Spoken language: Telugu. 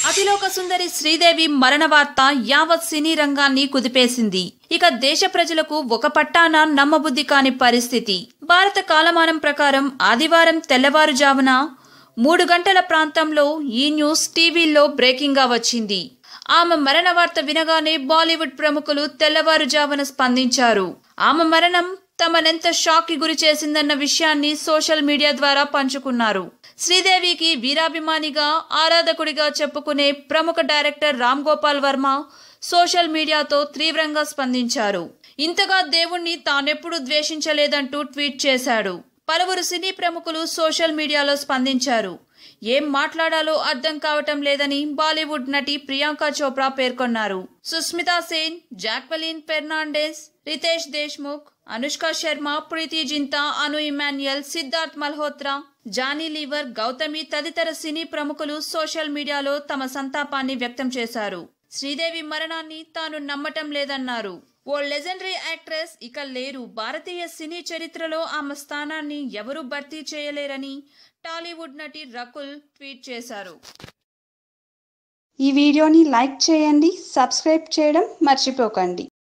అతిలోక సుందరి శ్రీదేవి మరణ వార్త యావత్ సినీ రంగాన్ని కుదిపేసింది ఇక దేశ ప్రజలకు ఒక పట్టాన నమ్మబుద్ధి కాని పరిస్థితి భారత కాలమానం ప్రకారం ఆదివారం తెల్లవారుజామున మూడు గంటల ప్రాంతంలో ఈ న్యూస్ టీవీల్లో బ్రేకింగ్ గా వచ్చింది ఆమె మరణ వార్త వినగానే బాలీవుడ్ ప్రముఖులు తెల్లవారుజామున స్పందించారు ఆమె మరణం తమనెంత షాక్ కి గురి చేసిందన్న విషయాన్ని సోషల్ మీడియా ద్వారా పంచుకున్నారు శ్రీదేవికి వీరాభిమానిగా ఆరాధకుడిగా చెప్పుకునే ప్రముఖ డైరెక్టర్ రామ్ గోపాల్ వర్మ సోషల్ మీడియాతో తీవ్రంగా స్పందించారు ఇంతగా దేవుణ్ణి తానెప్పుడు ద్వేషించలేదంటూ ట్వీట్ చేశాడు పలువురు సినీ ప్రముఖులు సోషల్ మీడియాలో స్పందించారు ఏం మాట్లాడాలో అర్థం కావటం లేదని బాలీవుడ్ నటి ప్రియాంక చోప్రా పేర్కొన్నారు సుస్మితా సేన్ జాక్వెలిన్ ఫెర్నాండెస్ రితేష్ దేశ్ముఖ్ అనుష్క శర్మ ప్రీతి జింతా అను ఇమాన్యుయల్ సిద్ధార్థ్ మల్హోత్రా జానీ లీవర్ గౌతమి తదితర సినీ ప్రముఖులు సోషల్ మీడియాలో తమ సంతాపాన్ని వ్యక్తం చేశారు శ్రీదేవి మరణాన్ని తాను నమ్మటం లేదన్నారు ఓ లెజెండరీ యాక్ట్రెస్ ఇక లేరు భారతీయ సినీ చరిత్రలో ఆమె స్థానాన్ని ఎవరూ భర్తీ చేయలేరని టాలీవుడ్ నటి రకుల్ ట్వీట్ చేశారు ఈ వీడియోని లైక్ చేయండి సబ్స్క్రైబ్ చేయడం మర్చిపోకండి